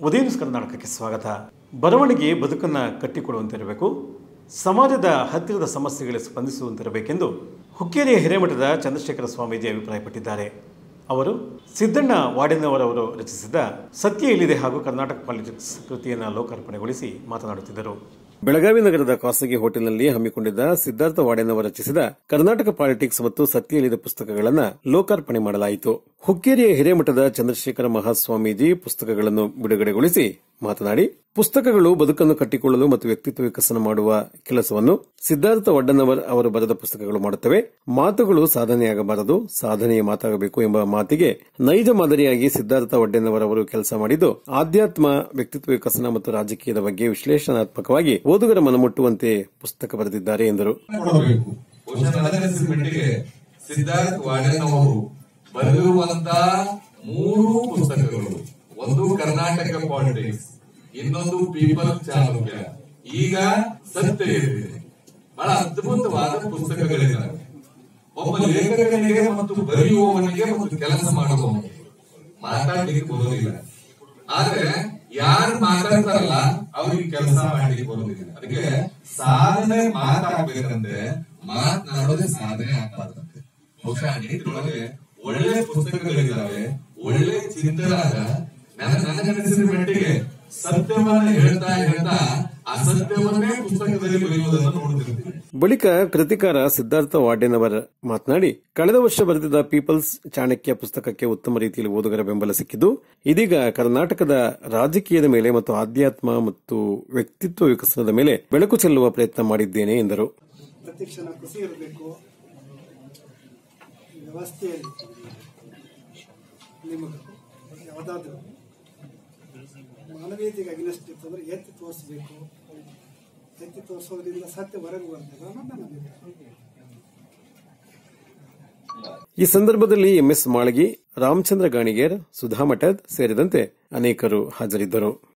ಉದಯ news ಕರ್ನಾಟಕಕ್ಕೆ ಸ್ವಾಗತ ಬರವಣಿಗೆ ಬದುಕನ್ನ ಕಟ್ಟಿಕೊಡುವಂತಿರಬೇಕು ಸಮಾಜದ ಹತ್ತಿರದ ಸಮಸ್ಯೆಗಳಿಗೆ ಸ್ಪಂದಿಸುವಂತಿರಬೇಕೆಂದು ಹುಕ್ಕೇರಿಯ ಹಿರೇಮಠದ ಚಂದ್ರಶೇಖರ ಸ್ವಾಮೀಜಿ ಅಭಿಪ್ರಾಯಪಟ್ಟಿದ್ದಾರೆ ಅವರು ಸಿದ್ದಣ್ಣ ವಾಡಿನವರವರು ರಚಿಸಿದ ಸತ್ಯ ಎಲ್ಲಿದೆ ಹಾಗೂ ಕರ್ನಾಟಕ ಪಾಲಿಟಿಕ್ಸ್ ಕೃತಿಯನ್ನು ಲೋಕಾರ್ಪಣೆಗೊಳಿಸಿ ಮಾತನಾಡುತ್ತಿದ್ದರು ಬೆಳಗಾವಿ ನಗರದ ಖಾಸಗಿ ಹೋಟೆಲ್ನಲ್ಲಿ ಹಮ್ಮಿಕೊಂಡಿದ್ದ ಸಿದ್ಧಾರ್ಥ ವಾಡೆನವರು ರಚಿಸಿದ ಕರ್ನಾಟಕ ಪಾಲಿಟಿಕ್ಸ್ ಮತ್ತು ಸತ್ಯ ಎಲ್ಲಿದ ಪುಸ್ತಕಗಳನ್ನು ಲೋಕಾರ್ಪಣೆ ಮಾಡಲಾಯಿತು ಹುಕ್ಕೇರಿಯ ಹಿರೇಮಠದ ಚಂದ್ರಶೇಖರ ಮಹಾಸ್ವಾಮೀಜಿ ಪುಸ್ತಕಗಳನ್ನು ಬಿಡುಗಡೆಗೊಳಿಸಿ ಮಾತನಾಡಿ ಪುಸ್ತಕಗಳು ಬದುಕನ್ನು ಕಟ್ಟಿಕೊಳ್ಳಲು ಮತ್ತು ವ್ಯಕ್ತಿತ್ವ ವಿಕಸನ ಮಾಡುವ ಕೆಲಸವನ್ನು ಸಿದ್ಧಾರ್ಥ ವಡ್ಡನವರ್ ಅವರು ಬರೆದ ಪುಸ್ತಕಗಳು ಮಾಡುತ್ತವೆ ಮಾತುಗಳು ಸಾಧನೆಯಾಗಬಾರದು ಸಾಧನೆಯ ಮಾತಾಗಬೇಕು ಎಂಬ ಮಾತಿಗೆ ನೈಜ ಮಾದರಿಯಾಗಿ ಸಿದ್ಧಾರ್ಥ ವಡ್ಡನವರ್ ಅವರು ಕೆಲಸ ಮಾಡಿದ್ದು ಆಧ್ಯಾತ್ಮ ವ್ಯಕ್ತಿತ್ವ ವಿಕಸನ ಮತ್ತು ರಾಜಕೀಯದ ಬಗ್ಗೆ ವಿಶ್ಲೇಷಣಾತ್ಮಕವಾಗಿ ಓದುಗರ ಮನಮುಟ್ಟುವಂತೆ ಪುಸ್ತಕ ಬರೆದಿದ್ದಾರೆ ಎಂದರು ಕೊಡಬೇಕು ಬಹುಶಃ ನನಗನ್ಸಿದ ಮಟ್ಟಿಗೆ ಸಿದ್ಧಾರ್ಥ್ ವಾಡನ್ ಅವರು ಬರೆದಿರುವಂತ ಮೂರು ಪುಸ್ತಕಗಳು ಒಂದು ಕರ್ನಾಟಕ ಪಾಲಿಟಿಕ್ಸ್ ಇನ್ನೊಂದು ಪೀಪಲ್ ಚಾಲುಕ್ಯ ಈಗ ಸತ್ಯ ಇದೆ ಬಹಳ ಅದ್ಭುತವಾದ ಪುಸ್ತಕಗಳಿದ್ದಾವೆ ಒಬ್ಬ ಲೇಖಕನಿಗೆ ಮತ್ತು ಬರೆಯುವವನಿಗೆ ಮತ್ತು ಕೆಲಸ ಮಾಡುವವನಿಗೆ ಮಾತಾಡ್ಲಿಕ್ಕೆ ಬರೋದಿಲ್ಲ ಆದ್ರೆ ಯಾರು ಮಾತಾಡ್ತಾರಲ್ಲ ಅವ್ರಿಗೆ ಕೆಲಸ ಮಾಡ್ಲಿಕ್ಕೆ ಬರೋದಿಲ್ಲ ಅದಕ್ಕೆ ಸಾಧನೆ ಮಾತಾಡ್ಬೇಕಂದ್ರೆ ಮಾತನಾಡೋದೇ ಸಾಧನೆ ಆಗ್ಬಾರ್ದಂತೆ ಬಹುಶಃ ಆ ನಿಟ್ಟಿನೊಳಗೆ ಒಳ್ಳೆ ಪುಸ್ತಕಗಳಿದ್ದಾವೆ ಒಳ್ಳೆ ಚಿಂತನಾದ ನನ್ನ ನನಗನಿಸಿದ ಮಟ್ಟಿಗೆ ಸತ್ಯವನ್ನ ಹೇಳ್ತಾ ಹೇಳ್ತಾ ಅಸತ್ಯವನ್ನೇ ಪುಸ್ತಕದಲ್ಲಿ ಬರೆಯುವುದನ್ನು ನೋಡ್ತಿರ್ತೀವಿ ಬಳಿಕ ಕೃತಿಕಾರ ಸಿದ್ಧಾರ್ಥ ವಾಡ್ಯನವರ್ ಮಾತನಾಡಿ ಕಳೆದ ವರ್ಷ ಬರೆದಿದ್ದ ಪೀಪಲ್ಸ್ ಚಾಣಕ್ಯ ಪುಸ್ತಕಕ್ಕೆ ಉತ್ತಮ ರೀತಿಯಲ್ಲಿ ಓದುಗರ ಬೆಂಬಲ ಸಿಕ್ಕಿದ್ದು ಇದೀಗ ಕರ್ನಾಟಕದ ರಾಜಕೀಯದ ಮೇಲೆ ಮತ್ತು ಆಧ್ಯಾತ್ಮ ಮತ್ತು ವ್ಯಕ್ತಿತ್ವ ವಿಕಸನದ ಮೇಲೆ ಬೆಳಕು ಚೆಲ್ಲುವ ಪ್ರಯತ್ನ ಮಾಡಿದ್ದೇನೆ ಎಂದರು ಪ್ರತಿಕ್ಷಣ ಖುಷಿ ಇರಬೇಕು ವ್ಯವಸ್ಥೆಯಲ್ಲಿ ನಿಮಗೆ ಯಾವುದಾದ್ರೂ ಮಾನವೀಯತೆಗೆ ಅಗಿನಸ್ಟ್ ಇರ್ತಂದ್ರೆ ಎತ್ತಿ ತೋರಿಸ್ಬೇಕು ಎತ್ತಿ ತೋರಿಸೋದ್ರಿಂದ ಸತ್ಯ ಹೊರಗೆ ಬರ್ತದೆ ಅನ್ನೋದು ನನ್ನ ಅಭಿಪ್ರಾಯ ಈ ಸಂದರ್ಭದಲ್ಲಿ ಎಂಎಸ್ ಮಾಳಗಿ ರಾಮಚಂದ್ರ ಗಾಣಿಗೇರ್ ಸುಧಾ ಮಠದ್ ಸೇರಿದಂತೆ ಅನೇಕರು ಹಾಜರಿದ್ದರು